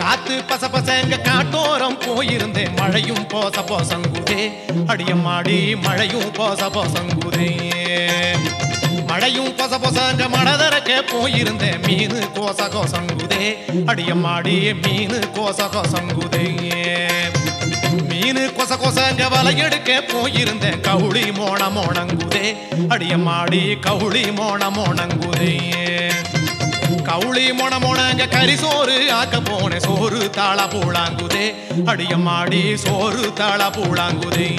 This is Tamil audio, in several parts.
காத்து பச பசங்க காட்டோரம் போயிருந்தேன் மழையும் போச போசங்குதே அடியம்மாடி மழையும் போச போசங்குதே மழையும் பொச பொசங்க மடதரக்க போயிருந்தேன் மீனு கோச கோசங்குதே அடியம்மாடி மீனு கோச கோசங்குதே மீனு கொச கொசங்க வலையெடுக்க போயிருந்தேன் கவுளி மோன மோனங்குதே அடியம்மாடி கவுளி மோன மோனங்குதே கவுளி மொன மொனங்க கரிசோறு ஆக்க போனே சோறு தாள பூளாங்குதே அடியம்மாடி சோறு தாள பூளாங்குதே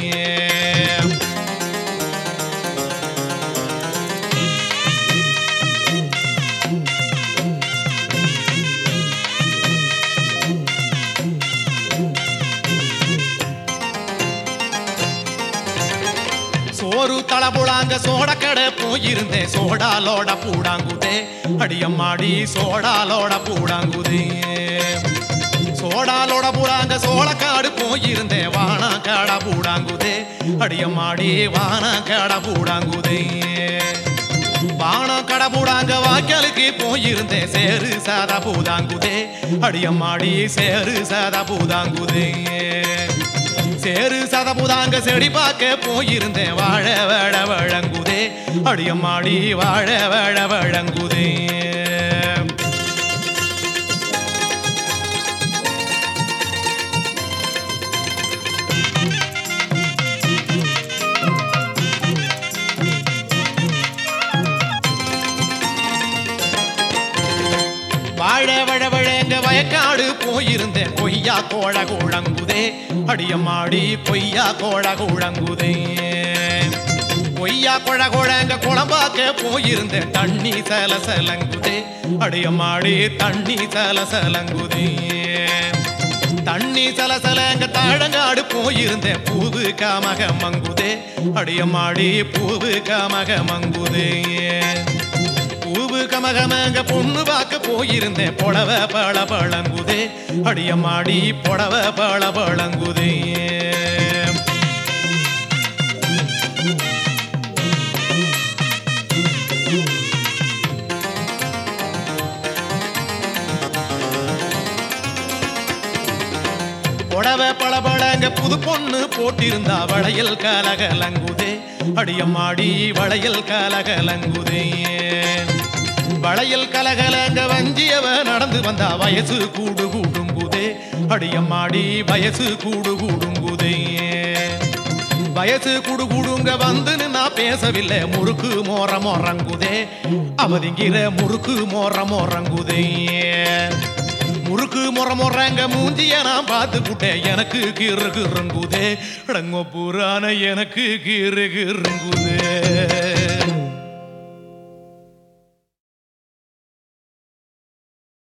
சோறு தளபுளாங்க சோடக்கடை போயிருந்தேன் சோடாலோட பூடாங்குதே அடியம்மாடி சோடாலோட பூடாங்குதே சோடாலோட பூடாங்க சோளக்காடு போயிருந்தேன் வானா காடா பூடாங்குதே அடியம்மாடி வானா காடா பூடாங்குதே வானா கடை பூடாங்க வாய்க்காலுக்கு போயிருந்தேன் சேரு சாதா பூதாங்குதே அடியம்மாடி சேரு சாதா பூதாங்குதே சேரு சதபுதாங்க செடி பார்க்க போயிருந்தேன் வாழ வழ வழங்குதே அடியம்மாடி வாழ வழ வழங்குதே வாழ வழ வழங்க வயக்காடு போயிருந்தேன் கொய்யா கோழ குழங்குதே அடியம்மாடி கொய்யா கோழ குழங்குதே கொய்யா கொழ குழங்க குழம்பாக்க போயிருந்தேன் தண்ணி சல சலங்குதே அடியம்மாடி தண்ணி சல சலங்குதே தண்ணி சலசலங்க தாழங்காடு போயிருந்தேன் பூவு காமக மங்குதே அடியம்மாடி பூவு காமக மங்குதே பூவு கமகமங்க பொண்ணு பார்க்க போயிருந்தேன் புடவ பழ பழங்குதே அடியம்மாடி புடவ பழ பழங்குதே புடவ பழ பழங்க புது பொண்ணு போட்டிருந்தா வளையல் கலகலங்குதே அடியம்மாடி வளையல் கலகலங்குதே வளையல் கலகலங்க வஞ்சியவ நடந்து வந்தா வயசு கூடு கூடுங்குதே அடியம்மாடி வயசு கூடு கூடுங்குதே வயசு குடு குடுங்க வந்து நான் பேசவில்லை முறுக்கு மோர மோரங்குதே அவதிங்கிற முறுக்கு மோர மோரங்குதே முறுக்கு முற முறங்க மூஞ்சிய நான் பார்த்து புட்டேன் எனக்கு கீறு கீறுங்குதே அடங்கோ புறான எனக்கு கீறு கீறுங்குதே